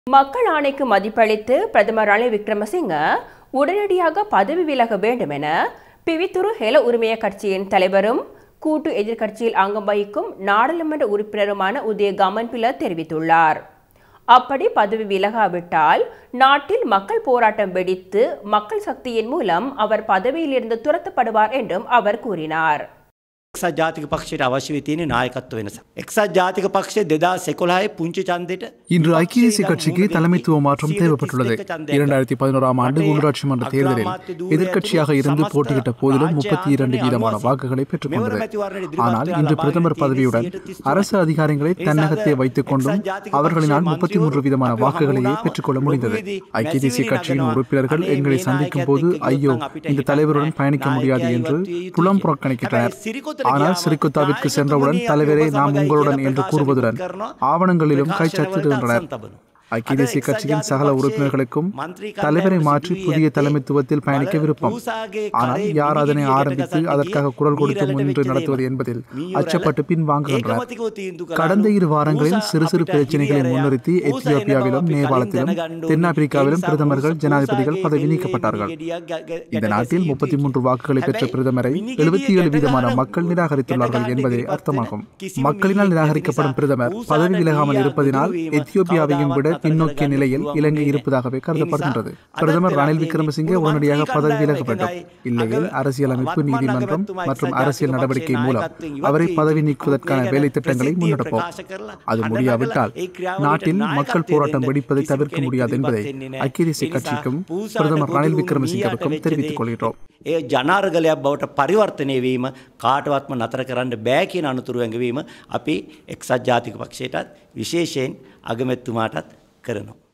மக்கள் ஆணைக்கு மதிப்பளித்து பிரதமர் ரணில் விக்ரமசிங்க உடனடியாக பதவி விலக வேண்டும் என பிவித்துரு ஹெல உரிமைய கட்சியின் தலைவரும் கூட்டு எதிர்க்கட்சியில் அங்கம் வகிக்கும் நாடாளுமன்ற உறுப்பினருமான உதய கமன்பில தெரிவித்துள்ளார் அப்படி பதவி விலகாவிட்டால் நாட்டில் மக்கள் போராட்டம் வெடித்து மக்கள் சக்தியின் மூலம் அவர் பதவியிலிருந்து துரத்தப்படுவார் என்றும் அவர் கூறினார் එක්සත් ජාතික පක්ෂයට අවශ්‍ය වී තියෙන නායකත්ව වෙනස. එක්සත් ජාතික පක්ෂය දෙදා සෙකොලාය පුංචි චන්දයට இன்று ஐக்கிய தேசிய கட்சிக்கு தலைமைத்துவ மாற்றம் தேவைப்பட்டுள்ளது இரண்டாயிரத்தி பதினோராம் ஆண்டு உள்ளூராட்சி மன்ற தேர்தலில் எதிர்க்கட்சியாக இருந்து போட்டியிட்ட போதிலும் முப்பத்தி இரண்டு வீதமான வாக்குகளை பெற்றுக்கொண்டது ஆனால் இன்று பிரதமர் பதவியுடன் அரசு அதிகாரங்களை தன்னகத்தை வைத்துக் கொண்டும் அவர்களினால் முப்பத்தி மூன்று வீதமான வாக்குகளையே பெற்றுக்கொள்ள முடிந்தது ஐக்கிய தேசிய கட்சியின் உறுப்பினர்கள் எங்களை சந்திக்கும் போது ஐயோ இந்த தலைவருடன் பயணிக்க முடியாது என்று புலம் புறக்கணிக்கின்றனர் ஆனால் சிறிகுத்தாவிற்கு சென்றவுடன் தலைவரே நாம் உங்களுடன் என்று கூறுவதுடன் ஆவணங்களிலும் கைச்சத்திடுகின்றனர் ஐக்கிய தேசிய கட்சியின் சகல உறுப்பினர்களுக்கும் தலைவரை மாற்றி புதிய தலைமைத்துவத்தில் பயணிக்க விருப்பம் ஆனால் யார் அதனை ஆரம்பித்து அதற்காக குரல் கொடுத்து முன்னின்று நடத்துவது என்பதில் அச்சப்பட்டு பின்வாங்குகின்றனர் கடந்த இரு வாரங்களில் சிறு சிறு பிரச்சனைகளை முன்னிறுத்தி எத்தியோப்பியாவிலும் நேபாளத்திலும் தென்னாப்பிரிக்காவிலும் பிரதமர்கள் ஜனாதிபதிகள் பதவி நீக்கப்பட்டார்கள் இந்த நாட்டில் முப்பத்தி மூன்று வாக்குகளை பெற்ற பிரதமரை எழுபத்தி ஏழு வீதமான மக்கள் நிராகரித்துள்ளார்கள் என்பதே அர்த்தமாகும் மக்களினால் நிராகரிக்கப்படும் பிரதமர் பதவி விலகாமல் இருப்பதினால் எத்தியோப்பியாவையும் விட பின்னோக்கிய நிலையில் இலங்கை இருப்பதாகவே கருதப்படுகின்றது பிரதமர் ரணில் விக்ரமசிங்கே உடனடியாக பதவி விலக வேண்டும் இல்லையில் அரசியலமைப்பு நீதிமன்றம் மற்றும் அரசியல் நடவடிக்கை மூலம் அவரை பதவி நீக்குவதற்கான வேலை திட்டங்களை முன்னெடுப்போம் அது முடியாவிட்டால் நாட்டில் மக்கள் போராட்டம் வெடிப்பதை தவிர்க்க முடியாது என்பதை ஐக்கிய தேசிய கட்சிக்கும் பிரதமர் ரணில் விக்ரமசிங்கவுக்கும் தெரிவித்துக் கொள்கிறோம் ඒ ජනාර්ගලයක් බවට පරිවර්තනය වීම කාටවත්ම නතර කරන්න බෑ කියන අනතුරු ඇඟවීම අපි එක්සත් ජාතික පක්ෂයටත් විශේෂයෙන් අගමැත්තුමාටත් කරනවා.